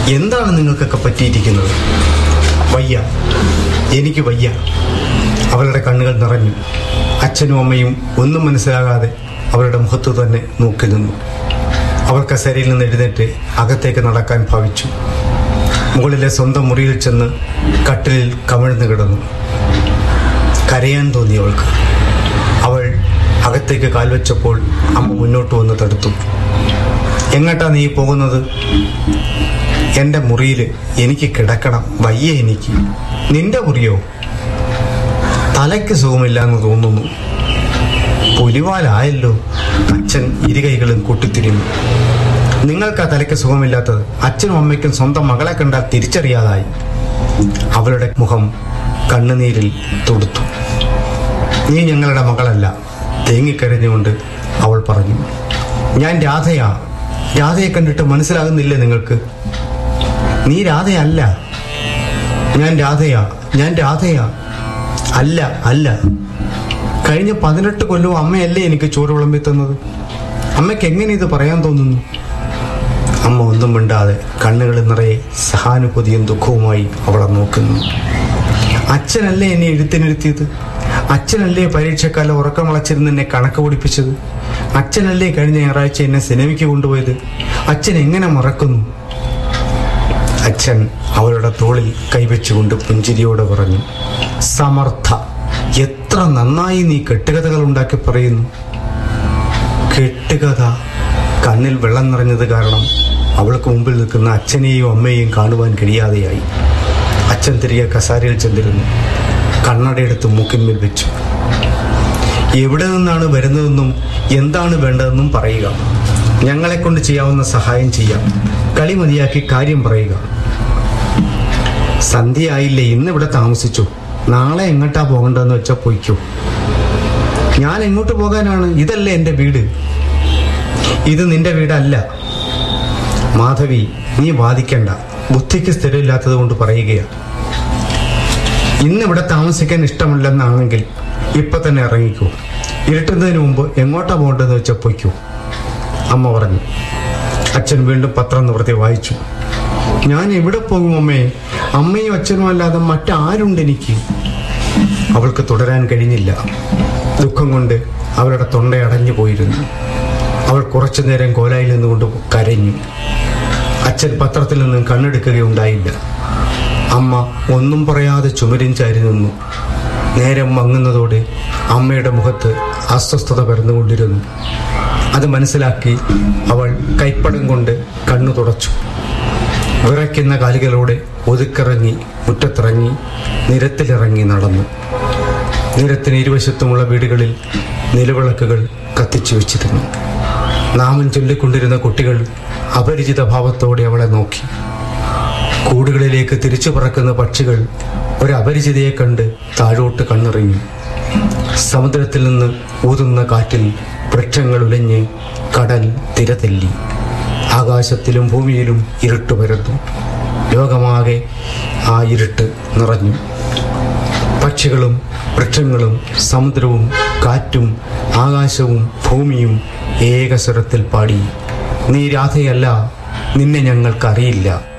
എന്താണ് നിങ്ങൾക്കൊക്കെ പറ്റിയിരിക്കുന്നത് വയ്യ എനിക്ക് വയ്യ അവളുടെ കണ്ണുകൾ നിറഞ്ഞു അച്ഛനും അമ്മയും ഒന്നും മനസ്സിലാകാതെ അവരുടെ മുഖത്ത് തന്നെ നോക്കി നിന്നു അവൾ കസേരയിൽ നിന്ന് എഴുന്നേറ്റ് അകത്തേക്ക് നടക്കാൻ ഭാവിച്ചു മുകളിലെ സ്വന്തം മുറിയിൽ ചെന്ന് കട്ടിലിൽ കമിഴ്ന്നു കിടന്നു കരയാൻ തോന്നി അവൾക്ക് അവൾ അകത്തേക്ക് കാൽവെച്ചപ്പോൾ അമ്മ മുന്നോട്ട് വന്ന് തടുത്തു എങ്ങോട്ടാ നീ പോകുന്നത് എൻ്റെ മുറിയിൽ എനിക്ക് കിടക്കണം വയ്യ എനിക്ക് നിന്റെ മുറിയോ തലയ്ക്ക് സുഖമില്ല എന്ന് തോന്നുന്നു പുലിവാലായല്ലോ അച്ഛൻ ഇരുകൈകളും കൂട്ടിത്തിരിഞ്ഞു നിങ്ങൾക്ക് ആ തലയ്ക്ക് സുഖമില്ലാത്തത് അച്ഛനും അമ്മയ്ക്കും സ്വന്തം മകളെ കണ്ടാൽ തിരിച്ചറിയാതായി അവളുടെ മുഖം കണ്ണുനീരിൽ തൊടുത്തു നീ ഞങ്ങളുടെ മകളല്ല തേങ്ങിക്കരഞ്ഞുകൊണ്ട് അവൾ പറഞ്ഞു ഞാൻ രാധയാ രാധയെ കണ്ടിട്ട് മനസ്സിലാകുന്നില്ലേ നിങ്ങൾക്ക് നീ രാധയല്ല ഞാൻ രാധയാ ഞാൻ രാധയാ അല്ല അല്ല കഴിഞ്ഞ പതിനെട്ട് കൊല്ലവും അമ്മയല്ലേ എനിക്ക് ചോറ് വിളമ്പി തന്നത് അമ്മയ്ക്ക് എങ്ങനെ ഇത് പറയാൻ തോന്നുന്നു അമ്മ ഒന്നും മിണ്ടാതെ കണ്ണുകളിൽ നിറയെ സഹാനുഭൂതിയും ദുഃഖവുമായി അവളെ നോക്കുന്നു അച്ഛനല്ലേ എന്നെ എഴുത്തിനിരുത്തിയത് അച്ഛനല്ലേ പരീക്ഷക്കാലം ഉറക്കം വളച്ചിരുന്ന് എന്നെ കണക്ക് പഠിപ്പിച്ചത് അച്ഛനല്ലേ കഴിഞ്ഞ ഞായറാഴ്ച എന്നെ സിനിമയ്ക്ക് കൊണ്ടുപോയത് അച്ഛൻ എങ്ങനെ മറക്കുന്നു അച്ഛൻ അവളുടെ തോളിൽ കൈവച്ചുകൊണ്ട് പുഞ്ചിരിയോടെ പറഞ്ഞു സമർത്ഥ എത്ര നന്നായി നീ കെട്ടുകഥകൾ ഉണ്ടാക്കി പറയുന്നു കെട്ടുകഥ കണ്ണിൽ വെള്ളം നിറഞ്ഞത് കാരണം അവൾക്ക് മുമ്പിൽ നിൽക്കുന്ന അച്ഛനെയും അമ്മയെയും കാണുവാൻ കഴിയാതെയായി അച്ഛൻ തിരികെ കസാരയിൽ ചെന്നിരുന്നു കണ്ണടയെടുത്ത് മൂക്കിന്മേൽ വെച്ചു എവിടെ നിന്നാണ് വരുന്നതെന്നും എന്താണ് വേണ്ടതെന്നും പറയുക ഞങ്ങളെ കൊണ്ട് ചെയ്യാവുന്ന സഹായം ചെയ്യാം കളി മതിയാക്കി കാര്യം പറയുക സന്ധ്യയായില്ലേ ഇന്ന് ഇവിടെ താമസിച്ചു നാളെ എങ്ങോട്ടാ പോകേണ്ടതെന്ന് വെച്ചാൽ പൊയ്ക്കോ ഞാൻ എങ്ങോട്ട് പോകാനാണ് ഇതല്ലേ എൻ്റെ വീട് ഇത് നിന്റെ വീടല്ല മാധവി നീ വാദിക്കണ്ട ബുദ്ധിക്ക് സ്ഥിരമില്ലാത്തത് കൊണ്ട് പറയുകയാണ് ഇന്ന് ഇവിടെ താമസിക്കാൻ ഇഷ്ടമില്ലെന്നാണെങ്കിൽ ഇപ്പൊ തന്നെ ഇറങ്ങിക്കോ ഇരുട്ടുന്നതിന് മുമ്പ് എങ്ങോട്ടാ പോകേണ്ടതെന്ന് വെച്ചാൽ പൊയ്ക്കോ അമ്മ പറഞ്ഞു അച്ഛൻ വീണ്ടും പത്രം നിവൃത്തി വായിച്ചു ഞാൻ എവിടെ പോകും അമ്മേ അമ്മയും അച്ഛനും അല്ലാതെ മറ്റാരുണ്ട് എനിക്ക് അവൾക്ക് തുടരാൻ കഴിഞ്ഞില്ല ദുഃഖം കൊണ്ട് അവളുടെ തൊണ്ട അടഞ്ഞു പോയിരുന്നു അവൾ കുറച്ചു നേരം കോലായിൽ നിന്നുകൊണ്ട് കരഞ്ഞു അച്ഛൻ പത്രത്തിൽ നിന്നും കണ്ണെടുക്കുകയുണ്ടായില്ല അമ്മ ഒന്നും പറയാതെ ചുമരും ചാരി നിന്നു നേരം മങ്ങുന്നതോടെ അമ്മയുടെ മുഖത്ത് അസ്വസ്ഥത പരന്നുകൊണ്ടിരുന്നു അത് മനസ്സിലാക്കി അവൾ കൈപ്പടം കൊണ്ട് കണ്ണു തുടച്ചു വിറയ്ക്കുന്ന കാലുകളോടെ ഒതുക്കിറങ്ങി മുറ്റത്തിറങ്ങി നിരത്തിലിറങ്ങി നടന്നു നിരത്തിന് ഇരുവശത്തുമുള്ള വീടുകളിൽ നിലവിളക്കുകൾ കത്തിച്ചു വെച്ചിരുന്നു നാമം ചൊല്ലിക്കൊണ്ടിരുന്ന കുട്ടികൾ അപരിചിത ഭാവത്തോടെ അവളെ നോക്കി കൂടുകളിലേക്ക് തിരിച്ചു പറക്കുന്ന പക്ഷികൾ ഒരു അപരിചിതയെ കണ്ട് താഴോട്ട് കണ്ണിറങ്ങി സമുദ്രത്തിൽ നിന്ന് ഊതുന്ന കാറ്റിൽ വൃക്ഷങ്ങൾ ഉലഞ്ഞ് കടൽ തിരതെല്ലി ആകാശത്തിലും ഭൂമിയിലും ഇരുട്ട് പരന്നു ലോകമാകെ ആ ഇരുട്ട് നിറഞ്ഞു പക്ഷികളും വൃക്ഷങ്ങളും സമുദ്രവും കാറ്റും ആകാശവും ഭൂമിയും ഏകസ്വരത്തിൽ പാടി നീ രാധയല്ല നിന്നെ ഞങ്ങൾക്കറിയില്ല